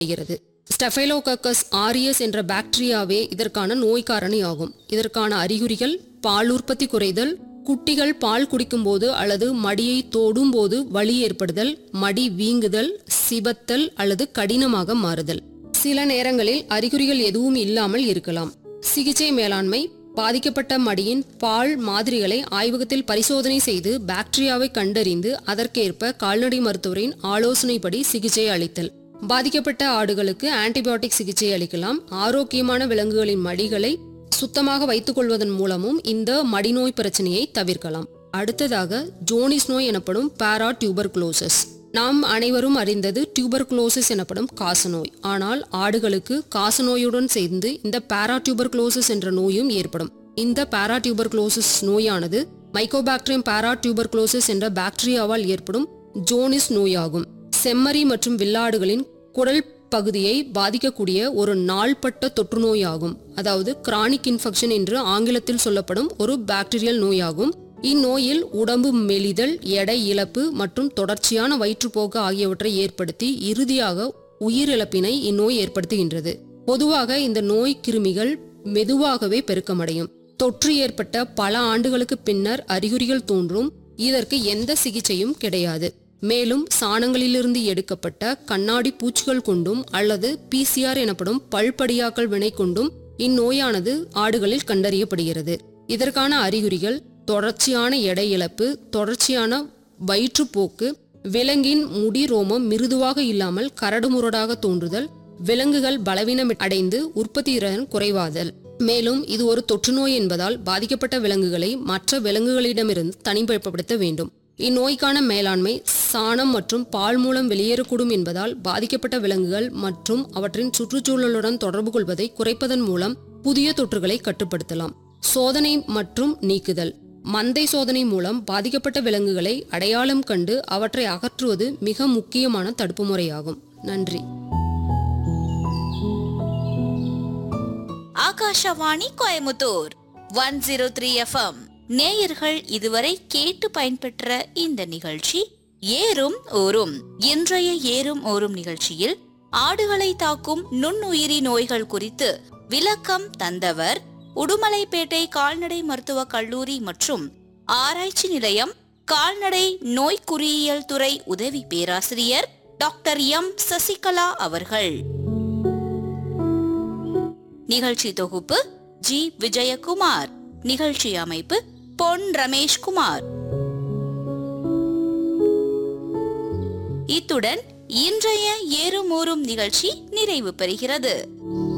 செய்கிறது ஸ்டெஃபைலோகக்கஸ் ஆரியஸ் என்ற பாக்டீரியாவே இதற்கான நோய் காரணியாகும் இதற்கான அறிகுறிகள் பால் உற்பத்தி குறைதல் குட்டிகள் பால் குடிக்கும்போது அல்லது மடியை தொடும்போது வலி ஏற்படுதல் மடி வீங்குதல் சிவத்தல் அல்லது கடினமாக மாறுதல் சில நேரங்களில் அறிகுறிகள் எதுவும் இல்லாமல் இருக்கலாம் சிகிச்சை மேலாண்மை பாதிக்கப்பட்ட மடியின் பால் மாதிரிகளை ஆய்வகத்தில் பரிசோதனை செய்து பாக்டீரியாவை கண்டறிந்து அதற்கேற்ப கால்நடை மருத்துவரின் ஆலோசனைப்படி சிகிச்சை அளித்தல் பாதிக்கப்பட்ட ஆடுகளுக்கு ஆன்டிபயோட்டிக் சிகிச்சை அளிக்கலாம் ஆரோக்கியமான விலங்குகளின் மடிகளை சுத்தமாக வைத்துக் கொள்வதன் மூலமும் இந்த மடிநோய் பிரச்சனையை தவிர்க்கலாம் அடுத்ததாக ஜோனிஸ் நோய் எனப்படும் பாரா டியூபர்குலோசஸ் நாம் அனைவரும் அறிந்தது டியூபர்குலோசிஸ் எனப்படும் காசநோய் ஆனால் ஆடுகளுக்கு காசநோயுடன் சேர்ந்து இந்த பாரா டியூபர்குலோசிஸ் என்ற நோயும் ஏற்படும் இந்த பாரா டியூபர்குலோசிஸ் நோயானது மைக்கோபாக்டீரியம் பாரா டியூபர்குலோசிஸ் என்ற பாக்டீரியாவால் ஏற்படும் ஜோனிஸ் நோயாகும் செம்மறி மற்றும் வில்லாடுகளின் குடல் பகுதியை பாதிக்கக்கூடிய ஒரு நாள்பட்ட தொற்று நோயாகும் அதாவது கிரானிக் இன்ஃபெக்ஷன் என்று ஆங்கிலத்தில் சொல்லப்படும் ஒரு பாக்டீரியல் நோயாகும் இந்நோயில் உடம்பு மெலிதல் எடை இழப்பு மற்றும் தொடர்ச்சியான வயிற்றுப்போக்கு ஆகியவற்றை ஏற்படுத்தி இறுதியாக உயிரிழப்பினை இந்நோய் ஏற்படுத்துகின்றது பொதுவாக இந்த நோய் கிருமிகள் மெதுவாகவே பெருக்கமடையும் தொற்று ஏற்பட்ட பல ஆண்டுகளுக்கு பின்னர் அறிகுறிகள் தோன்றும் இதற்கு எந்த சிகிச்சையும் கிடையாது மேலும் சாணங்களிலிருந்து எடுக்கப்பட்ட கண்ணாடி பூச்சிகள் கொண்டும் அல்லது பிசிஆர் எனப்படும் பல்படியாக்கல் வினை கொண்டும் இந்நோயானது ஆடுகளில் கண்டறியப்படுகிறது இதற்கான அறிகுறிகள் தொடர்ச்சியான எடை இழப்பு தொடர்ச்சியான வயிற்றுப்போக்கு விலங்கின் முடி ரோமம் மிருதுவாக இல்லாமல் கரடுமுரடாக தோன்றுதல் விலங்குகள் பலவீனம் அடைந்து உற்பத்தி திறன் குறைவாதல் மேலும் இது ஒரு தொற்றுநோய் என்பதால் பாதிக்கப்பட்ட விலங்குகளை மற்ற விலங்குகளிடமிருந்து தனிமைப்படுத்த வேண்டும் இந்நோய்க்கான மேலாண்மை சாணம் மற்றும் பால் மூலம் வெளியேறக்கூடும் என்பதால் பாதிக்கப்பட்ட விலங்குகள் மற்றும் அவற்றின் சுற்றுச்சூழலுடன் தொடர்பு கொள்வதை குறைப்பதன் மூலம் புதிய தொற்றுகளை கட்டுப்படுத்தலாம் சோதனை மற்றும் நீக்குதல் மந்தை சோதனை மூலம் பாதிக்கப்பட்ட விலங்குகளை அடையாளம் கண்டு அவற்றை அகற்றுவது மிக முக்கியமான தடுப்பு முறையாகும் நன்றி Akashvani Coimbatore one zero three F M நேயர்கள் இதுவரை கேட்டு பயன்பெற்ற இந்த நிகழ்ச்சி ஏறும் ஊரும் இன்றைய ஏறும் ஊரும் நிகழ்ச்சியில் ஆடுகளை தாக்கும் நுண்ணுயிரி நோய்கள் குறித்து விளக்கம் தந்தவர் உடுமலைப்பேட்டை கால்நடை மருத்துவக் கல்லூரி மற்றும் ஆராய்ச்சி நிலையம் கால்நடை நோய் குறியியல் துறை உதவி பேராசிரியர் டாக்டர் எம் சசிகலா அவர்கள் நிகழ்ச்சி தொகுப்பு ஜி விஜயகுமார் நிகழ்ச்சி அமைப்பு பொன் ரமேஷ்குமார் இத்துடன் இன்றைய ஏறும் ஊறும் நிகழ்ச்சி நிறைவு பெறுகிறது